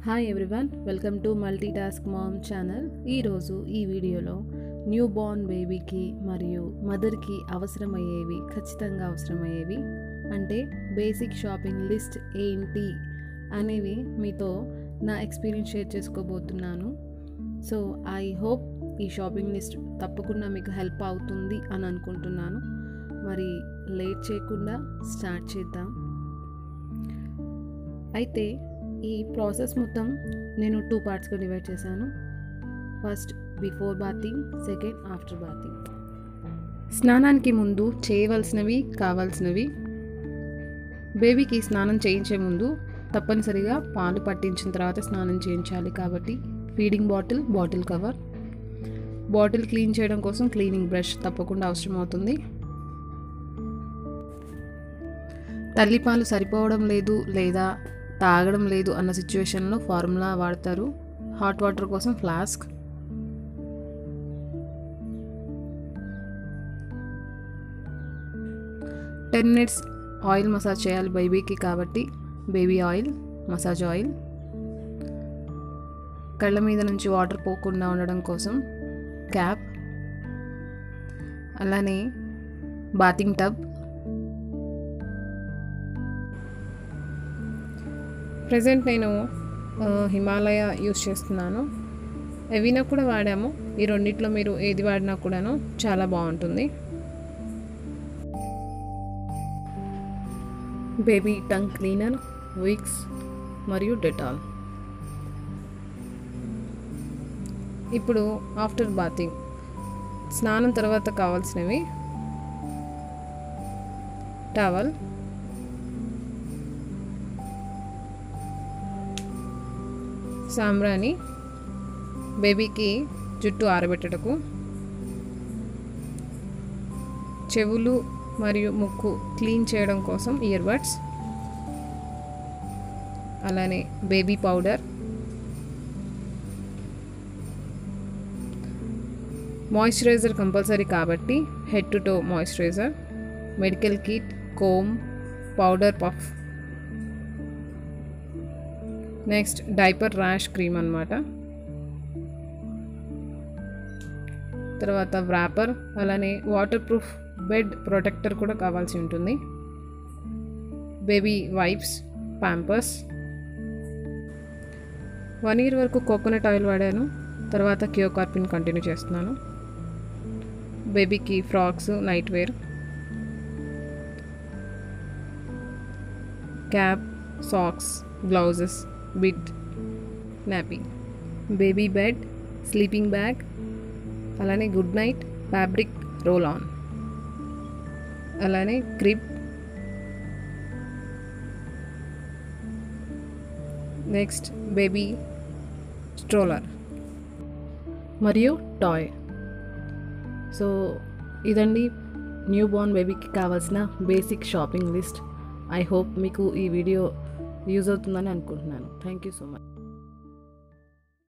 hi everyone welcome to multi task mom channel ఈరోజు ఈ వీడియోలో న్యూ బోర్న్ బేబీకి మరియు మదర్కి అవసరమయ్యేవి ఖచ్చితంగా అవసరమయ్యేవి అంటే బేసిక్ షాపింగ్ లిస్ట్ ఏంటి అనేవి మీతో నా ఎక్స్పీరియన్స్ షేర్ చేసుకోబోతున్నాను సో ఐ హోప్ ఈ షాపింగ్ లిస్ట్ తప్పకుండా మీకు హెల్ప్ అవుతుంది అని అనుకుంటున్నాను మరి లేట్ చేయకుండా స్టార్ట్ చేద్దాం అయితే ఈ ప్రాసెస్ మొత్తం నేను టూ పార్ట్స్గా డివైడ్ చేశాను first before bathing second after bathing స్నానానికి ముందు చేయవలసినవి కావాల్సినవి బేబీకి స్నానం చేయించే ముందు తప్పనిసరిగా పాలు పట్టించిన తర్వాత స్నానం చేయించాలి కాబట్టి feeding bottle bottle cover bottle clean చేయడం కోసం క్లీనింగ్ బ్రష్ తప్పకుండా అవసరం అవుతుంది తల్లిపాలు సరిపోవడం లేదు లేదా తాగడం లేదు అన్న సిచ్యువేషన్లో ఫార్ములా వాడతారు హాట్ వాటర్ కోసం flask ten minutes oil massage చేయాలి బేబీకి కాబట్టి బేబీ ఆయిల్ మసాజ్ ఆయిల్ కళ్ళ మీద నుంచి వాటర్ పోకుండా ఉండడం కోసం క్యాప్ అలానే బాతింగ్ టబ్ ప్రజెంట్ నేను హిమాలయ యూస్ చేస్తున్నాను ఎవినా కూడా వాడాము ఈ రెండిట్లో మీరు ఏది వాడినా కూడాను చాలా బాగుంటుంది బేబీ టంగ్ క్లీనర్ విక్స్ మరియు డెటాల్ ఇప్పుడు ఆఫ్టర్ బాతింగ్ స్నానం తర్వాత కావాల్సినవి టవల్ సాంబ్రాణి బేబీకి జుట్టు ఆరబెట్టటకు చెవులు మరియు ముక్కు క్లీన్ చేయడం కోసం ఇయర్ బడ్స్ అలానే బేబీ పౌడర్ మాయిశ్చరైజర్ కంపల్సరీ కాబట్టి head to toe moisturiser medical kit comb powder puff next diaper rash cream అనమాట తర్వాత వ్రాపర్ అలానే వాటర్ ప్రూఫ్ బెడ్ ప్రొటెక్టర్ కూడా కావాల్సి ఉంటుంది baby wipes Pampers one year వరకు కోకోనట్ ఆయిల్ వాడాను తర్వాత క్యో కార్పిన్ కంటిన్యూ చేస్తున్నాను బేబీకి frocks night wear cap socks gloves bib nappy baby bed sleeping bag అలానే Good Knight fabric roll on అలానే క్రిప్ నెక్స్ట్ బేబీ స్ట్రోలర్ మరియు టాయ్ సో ఇదండి న్యూ బోర్న్ బేబీకి కావాల్సిన basic shopping list I hope మీకు ఈ వీడియో యూజ్ అవుతుందని అనుకుంటున్నాను థ్యాంక్ యూ సో మచ్